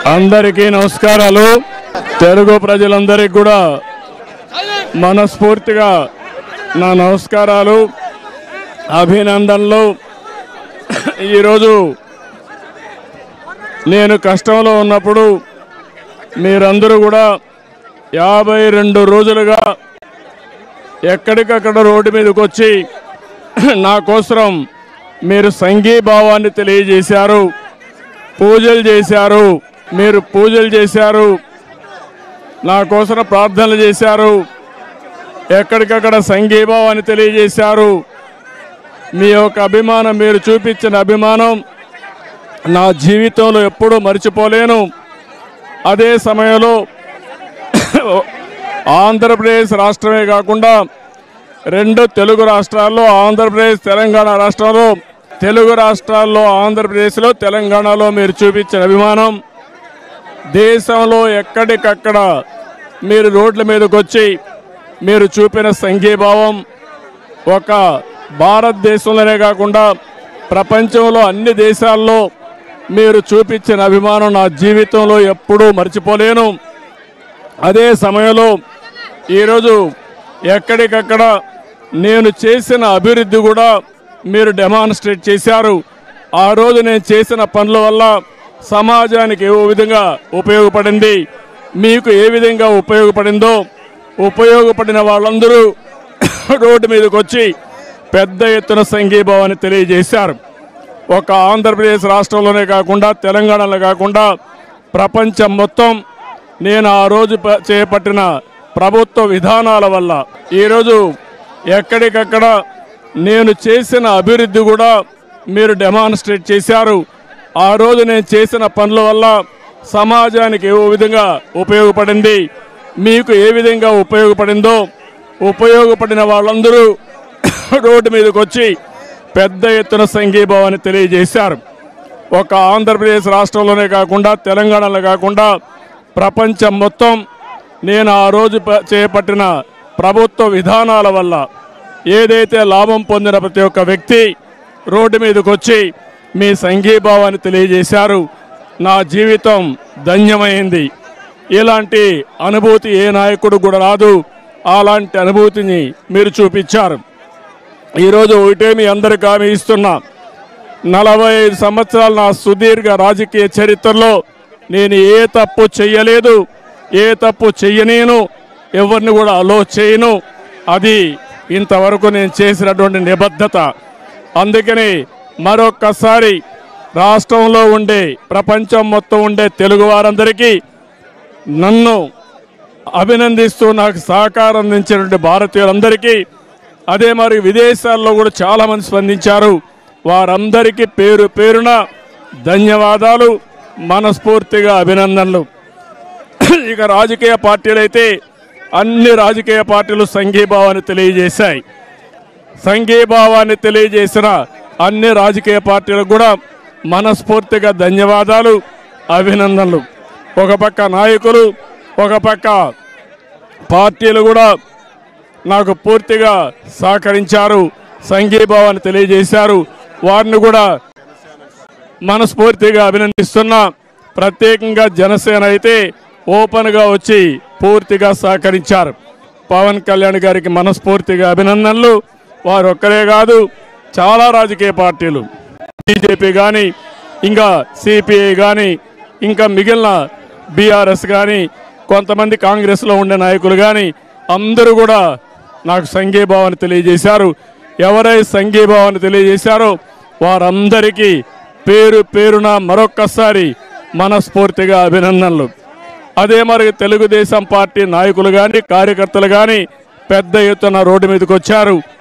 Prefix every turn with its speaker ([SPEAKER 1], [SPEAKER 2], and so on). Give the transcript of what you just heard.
[SPEAKER 1] అందరికీ నమస్కారాలు తెలుగు ప్రజలందరికీ కూడా మనస్ఫూర్తిగా నా నమస్కారాలు అభినందనలు ఈరోజు నేను కష్టంలో ఉన్నప్పుడు మీరందరూ కూడా యాభై రెండు రోజులుగా ఎక్కడికక్కడ రోడ్డు మీదకి వచ్చి నా కోసం మీరు సంఘీభావాన్ని తెలియజేశారు పూజలు చేశారు మీరు పూజలు చేశారు నా కోసం ప్రార్థనలు చేశారు ఎక్కడికక్కడ సంఘీభావాన్ని తెలియజేశారు మీ యొక్క అభిమానం మీరు చూపించిన అభిమానం నా జీవితంలో ఎప్పుడూ మర్చిపోలేను అదే సమయంలో ఆంధ్రప్రదేశ్ రాష్ట్రమే కాకుండా రెండు తెలుగు రాష్ట్రాల్లో ఆంధ్రప్రదేశ్ తెలంగాణ రాష్ట్రంలో తెలుగు రాష్ట్రాల్లో ఆంధ్రప్రదేశ్లో తెలంగాణలో మీరు చూపించిన అభిమానం దేశంలో ఎక్కడికక్కడ మీరు రోడ్ల మీదకి వచ్చి మీరు చూపిన సంఘీభావం ఒక భారతదేశంలోనే కాకుండా ప్రపంచంలో అన్ని దేశాల్లో మీరు చూపించిన అభిమానం నా జీవితంలో ఎప్పుడూ మర్చిపోలేను అదే సమయంలో ఈరోజు ఎక్కడికక్కడ నేను చేసిన అభివృద్ధి కూడా మీరు డెమాన్స్ట్రేట్ చేశారు ఆ రోజు నేను చేసిన పనుల వల్ల సమాజానికి ఏ విధంగా ఉపయోగపడింది మీకు ఏ విధంగా ఉపయోగపడిందో ఉపయోగపడిన వాళ్ళందరూ రోడ్డు మీదకి వచ్చి పెద్ద ఎత్తున సంఘీభావాన్ని తెలియజేశారు ఒక ఆంధ్రప్రదేశ్ రాష్ట్రంలోనే కాకుండా తెలంగాణలో కాకుండా ప్రపంచం మొత్తం నేను ఆ రోజు ప- చేపట్టిన ప్రభుత్వ విధానాల వల్ల ఈరోజు ఎక్కడికక్కడ నేను చేసిన అభివృద్ధి కూడా మీరు డెమాన్స్ట్రేట్ చేశారు ఆ రోజు నేను చేసిన పనుల వల్ల సమాజానికి ఏ విధంగా ఉపయోగపడింది మీకు ఏ విధంగా ఉపయోగపడిందో ఉపయోగపడిన వాళ్ళందరూ రోడ్డు మీదకి వచ్చి పెద్ద ఎత్తున సంఘీభావాన్ని తెలియజేశారు ఒక ఆంధ్రప్రదేశ్ రాష్ట్రంలోనే కాకుండా తెలంగాణలో కాకుండా ప్రపంచం మొత్తం నేను ఆ రోజు ప- చేపట్టిన ప్రభుత్వ విధానాల వల్ల ఏదైతే లాభం పొందిన ప్రతి ఒక్క వ్యక్తి రోడ్డు మీదకి వచ్చి మీ సంఘీభావాన్ని తెలియజేశారు నా జీవితం ధన్యమైంది ఇలాంటి అనుభూతి ఏ నాయకుడు కూడా రాదు అలాంటి అనుభూతిని మీరు చూపించారు ఈరోజు ఒకటే మీ అందరికి హామీ ఇస్తున్నా నలభై ఐదు సంవత్సరాల నా సుదీర్ఘ రాజకీయ చరిత్రలో నేను ఏ తప్పు చెయ్యలేదు ఏ తప్పు చెయ్యనేను ఎవరిని కూడా అలో చేయను అది ఇంతవరకు నేను చేసినటువంటి నిబద్ధత అందుకని మరొక్కసారి రాష్ట్రంలో ఉండే ప్రపంచం మొత్తం ఉండే తెలుగు వారందరికీ నన్ను అభినందిస్తూ నాకు సహకారం అందించినటువంటి భారతీయులందరికీ అదే మరి విదేశాల్లో కూడా చాలా మంది స్పందించారు వారందరికీ పేరు పేరున ధన్యవాదాలు మనస్ఫూర్తిగా అభినందనలు ఇక రాజకీయ పార్టీలైతే అన్ని రాజకీయ పార్టీలు సంఘీభావాన్ని తెలియజేశాయి సంఘీభావాన్ని తెలియజేసిన అన్ని రాజకీయ పార్టీలకు కూడా మనస్ఫూర్తిగా ధన్యవాదాలు అభినందనలు ఒక పక్క నాయకులు ఒక పక్క పార్టీలు కూడా నాకు పూర్తిగా సహకరించారు సంఘీభావాన్ని తెలియజేశారు వారిని కూడా మనస్ఫూర్తిగా అభినందిస్తున్నా ప్రత్యేకంగా జనసేన అయితే ఓపెన్గా వచ్చి పూర్తిగా సహకరించారు పవన్ కళ్యాణ్ గారికి మనస్ఫూర్తిగా అభినందనలు వారు ఒక్కరే కాదు చాలా రాజకీయ పార్టీలు బీజేపీ కానీ ఇంకా సిపిఐ కానీ ఇంకా మిగిలిన బీఆర్ఎస్ కానీ కొంతమంది కాంగ్రెస్లో ఉండే నాయకులు కానీ అందరూ కూడా నాకు సంఘీభావాన్ని తెలియజేశారు ఎవరై సంఘీభావాన్ని తెలియజేశారో వారందరికీ పేరు పేరున మరొక్కసారి మనస్ఫూర్తిగా అభినందనలు అదే మరి తెలుగుదేశం పార్టీ నాయకులు కానీ కార్యకర్తలు కానీ పెద్ద ఎత్తున రోడ్డు మీదకి వచ్చారు